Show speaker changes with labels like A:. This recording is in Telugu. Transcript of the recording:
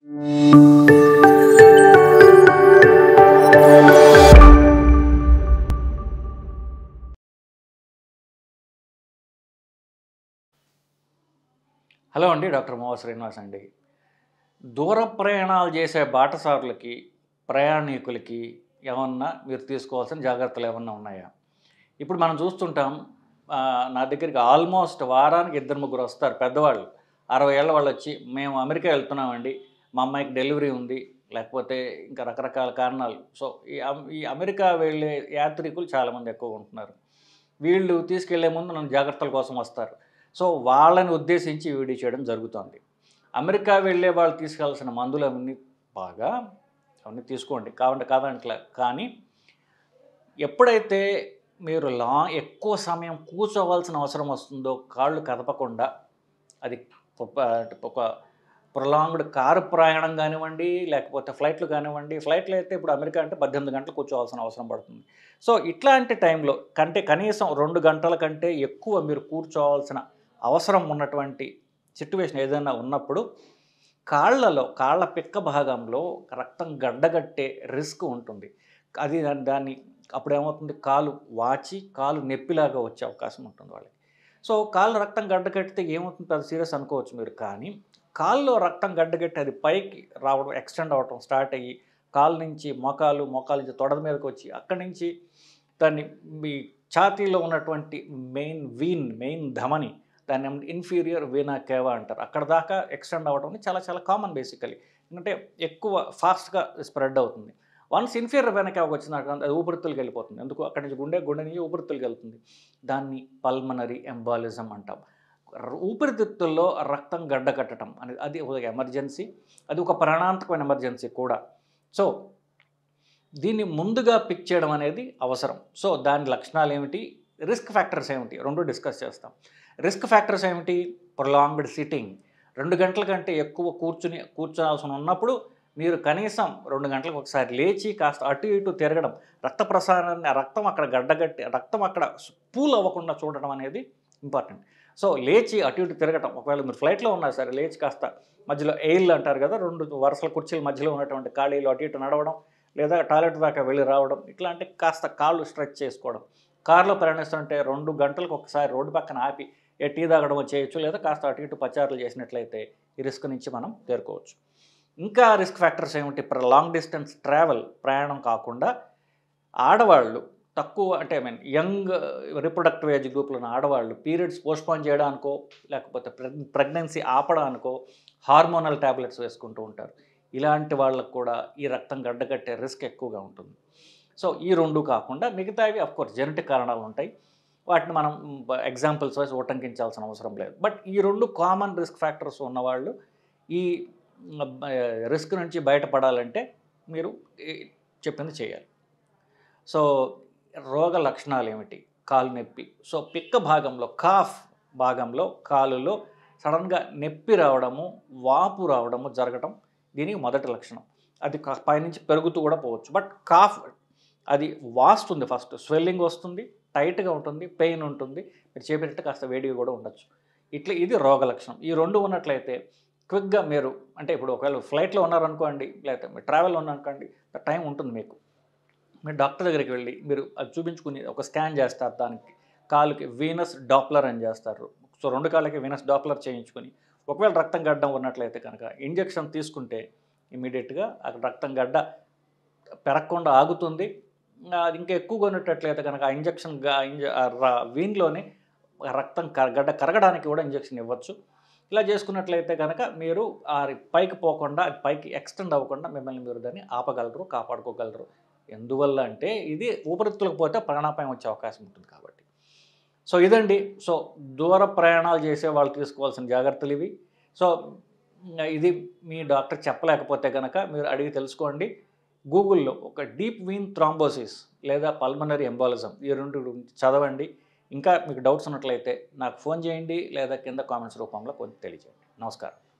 A: హలో అండి డాక్టర్ మోహ శ్రీనివాస్ అండి దూర ప్రయాణాలు చేసే బాటసారులకి ప్రయాణికులకి ఏమన్నా మీరు తీసుకోవాల్సిన జాగ్రత్తలు ఏమన్నా ఉన్నాయా ఇప్పుడు మనం చూస్తుంటాం ఆ, నా దగ్గరికి ఆల్మోస్ట్ వారానికి ఇద్దరు ముగ్గురు వస్తారు పెద్దవాళ్ళు అరవై ఏళ్ళ వాళ్ళు వచ్చి మేము అమెరికా వెళ్తున్నామండి మా అమ్మాయికి డెలివరీ ఉంది లేకపోతే ఇంకా రకరకాల కారణాలు సో ఈ అమ్- ఈ అమెరికా వెళ్ళే యాత్రికులు చాలామంది ఎక్కువ ఉంటున్నారు వీళ్ళు తీసుకెళ్లే ముందు నన్ను జాగ్రత్తల కోసం వస్తారు సో వాళ్ళని ఉద్దేశించి ఈ వీడియో చేయడం జరుగుతుంది అమెరికా వెళ్ళే వాళ్ళు తీసుకెళ్లాల్సిన మందులు అవన్నీ బాగా అవన్నీ తీసుకోండి కావండి కాదంట్లే కానీ ఎప్పుడైతే మీరు లా ఎక్కువ సమయం కూర్చోవలసిన అవసరం వస్తుందో కాళ్ళు కదపకుండా అది ఒక- ఒక ప్రొలాంగ్డ్ కారు ప్రయాణం కానివ్వండి లేకపోతే ఫ్లైట్లు కానివ్వండి ఫ్లైట్లు అయితే ఇప్పుడు అమెరికా అంటే పద్దెనిమిది గంటలు కూర్చోవాల్సిన అవసరం పడుతుంది సో ఇట్లాంటి టైంలో కంటే కనీసం రెండు గంటల కంటే ఎక్కువ మీరు కూర్చోవాల్సిన అవసరం ఉన్నటువంటి సిట్యువేషన్ ఏదైనా ఉన్నప్పుడు కాళ్ళలో కాళ్ళ పిక్క భాగంలో రక్తం గడ్డగట్టే రిస్క్ ఉంటుంది అది దాన్ని- దాన్ని అప్పుడు ఏమవుతుంది కాలు వాచి కాలు నొప్పిలాగా వచ్చే అవకాశం ఉంటుంది వాళ్ళకి సో కాళ్ళు రక్తం గడ్డగట్టితే ఏమవుతుంది పెద్ద సీరియస్ అనుకోవచ్చు మీరు కానీ కాల్లో రక్తం గడ్డగట్టి అది పైకి రావడం ఎక్స్టెండ్ అవ్వడం స్టార్ట్ అయ్యి కాలు నుంచి మోకాలు మోకాలు నుంచి తొడల మీదకి వచ్చి అక్కడి నుంచి దాన్ని మీ ఛాతీలో ఉన్నటువంటి మెయిన్ వీన్ మెయిన్ ధమని దాన్ని ఇన్ఫీరియర్ వీనా కేవా అంటారు అక్కడ దాకా ఎక్స్టెండ్ అవ్వడం అనేది చాలా చాలా కామన్ బేసికలీ ఎందుకంటే ఎక్కువ ఫాస్ట్గా స్ప్రెడ్ అవుతుంది వన్స్ ఇన్ఫీరియర్ వెనక వచ్చినాక అది ఊపిరితిత్తులకి వెళ్ళిపోతుంది ఎందుకు అక్కడి నుంచి గుండె గుండె నుంచి ఊపిరితిత్తులకి వెళ్తుంది దాన్ని పల్మనరీ ఎంబాలిజం అంటాం ర- ఊపిరితిత్తుల్లో రక్తం గడ్డ కట్టడం అనేది అది ఒక ఎమర్జెన్సీ అది ఒక ప్రాణాంతకమైన ఎమర్జెన్సీ కూడా సో దీన్ని ముందుగా పిక్ చేయడం అనేది అవసరం సో దాని లక్షణాలు ఏమిటి రిస్క్ ఫ్యాక్టర్స్ ఏమిటి రెండు డిస్కస్ చేస్తాం రిస్క్ ఫ్యాక్టర్స్ ఏమిటి ప్రొలాంగ్డ్ సిట్టింగ్ రెండు గంటల కంటే ఎక్కువ కూర్చుని కూర్చోవాల్సి ఉన్నప్పుడు మీరు కనీసం రెండు గంటలకు ఒకసారి లేచి కాస్త అటు ఇటు తిరగడం రక్త ప్రసారాన్ని ఆ రక్తం అక్కడ గడ్డగట్టి రక్తం అక్కడ పూల్ అవ్వకుండా చూడడం అనేది ఇంపార్టెంట్ సో లేచి అటు ఇటు తిరగటం ఒకవేళ మీరు ఫ్లైట్లో ఉన్నా సరే లేచి కాస్త మధ్యలో ఎయిల్ అంటారు కదా రెండు వరుసల కుర్చీల మధ్యలో ఉన్నటువంటి ఖాళీలు అటు ఇటు నడవడం లేదా టాయిలెట్ దాకా వెళ్ళి రావడం ఇట్లాంటి కాస్త కాళ్ళు స్ట్రెచ్ చేసుకోవడం కారులో ప్రయాణిస్తుంటే రెండు గంటలకు ఒకసారి రోడ్డు పక్కన ఆపి ఏ టీ తాగడం చేయొచ్చు లేదా కాస్త అటు ఇటు పచారులు చేసినట్లయితే ఈ రిస్క్ నుంచి మనం తేరుకోవచ్చు ఇంకా రిస్క్ ఫ్యాక్టర్స్ ఏమిటి లాంగ్ డిస్టెన్స్ ట్రావెల్ ప్రయాణం కాకుండా ఆడవాళ్ళు తక్కువ అంటే I mean young reproductive age గ్రూప్లో ఉన్న ఆడవాళ్ళు పీరియడ్స్ పోస్ట్పోన్ చేయడానికో లేకపోతే ప్రెగ్నెన్సీ ఆపడానికో హార్మోనల్ ట్యాబ్లెట్స్ వేసుకుంటూ ఉంటారు ఇలాంటి వాళ్ళకు కూడా ఈ రక్తం గడ్డకట్టే రిస్క్ ఎక్కువగా ఉంటుంది సో ఈ రెండు కాకుండా మిగతావి కోర్స్ జెనెటిక్ కారణాలు ఉంటాయి వాటిని మనం ఎగ్జాంపుల్స్ వైజ్ ఉటంకించాల్సిన అవసరం లేదు బట్ ఈ రెండు కామన్ రిస్క్ ఫ్యాక్టర్స్ ఉన్నవాళ్ళు ఈ రిస్క్ నుంచి బయటపడాలంటే మీరు ఈ చెప్పింది చేయాలి సో రోగ లక్షణాలు ఏమిటి కాలు నొప్పి సో పిక్క భాగంలో కాఫ్ భాగంలో కాలులో సడన్గా నొప్పి రావడము వాపు రావడము జరగటం దీనికి మొదటి లక్షణం అది కా- పైనుంచి పెరుగుతూ కూడా పోవచ్చు బట్ కాఫ్ అది వాస్తుంది ఫస్ట్ స్వెల్లింగ్ వస్తుంది టైట్గా ఉంటుంది పెయిన్ ఉంటుంది మీరు చేపట్టే కాస్త వేడిగా కూడా ఉండొచ్చు ఇట్లా ఇది రోగ లక్షణం ఈ రెండు ఉన్నట్లయితే క్విక్గా మీరు అంటే ఇప్పుడు ఒకవేళ ఫ్లైట్లో ఉన్నారనుకోండి లేకపోతే మీరు ట్రావెల్ ఉన్నారనుకోండి టైం ఉంటుంది మీకు మీరు డాక్టర్ దగ్గరికి వెళ్ళి మీరు అది చూపించుకుని ఒక స్కాన్ చేస్తారు దానికి కాలుకి వీనస్ డాప్లర్ అని చేస్తారు సో రెండు కాళ్ళకి వీనస్ డాప్లర్ చేయించుకొని ఒకవేళ రక్తం గడ్డం ఉన్నట్లయితే కనుక ఇంజెక్షన్ తీసుకుంటే ఇమీడియట్గా అక్కడ రక్తం గడ్డ పెరగకుండా ఆగుతుంది ఆ, అది ఇంకా ఎక్కువగా ఉన్నట్లయితే కనుక ఆ ఇంజెక్షన్ వీన్లోనే రక్తం కర- గడ్డ కరగడానికి కూడా ఇంజెక్షన్ ఇవ్వచ్చు ఇలా చేసుకున్నట్లయితే కనుక మీరు ఆ పైకి పోకుండా అది పైకి ఎక్స్టెండ్ అవ్వకుండా మిమ్మల్ని మీరు దాన్ని ఆపగలరు కాపాడుకోగలరు ఎందువల్ల అంటే ఇది ఊపిరితిత్తులకు పోతే ప్రాణాపాయం వచ్చే అవకాశం ఉంటుంది కాబట్టి సో ఇదండి సో దూర ప్రయాణాలు చేసే వాళ్ళు తీసుకోవాల్సిన జాగ్రత్తలు ఇవి సో ఇది మీ డాక్టర్ చెప్పలేకపోతే కనుక మీరు అడిగి తెలుసుకోండి గూగుల్లో ఒక డీప్ వీన్ థ్రాంబోసిస్ లేదా పల్మనరీ ఎంబాలిజం ఈ రెండు గురించి చదవండి ఇంకా మీకు డౌట్స్ ఉన్నట్లయితే నాకు ఫోన్ చేయండి లేదా కింద కామెంట్స్ రూపంలో కొంచెం తెలియజేయండి నమస్కారం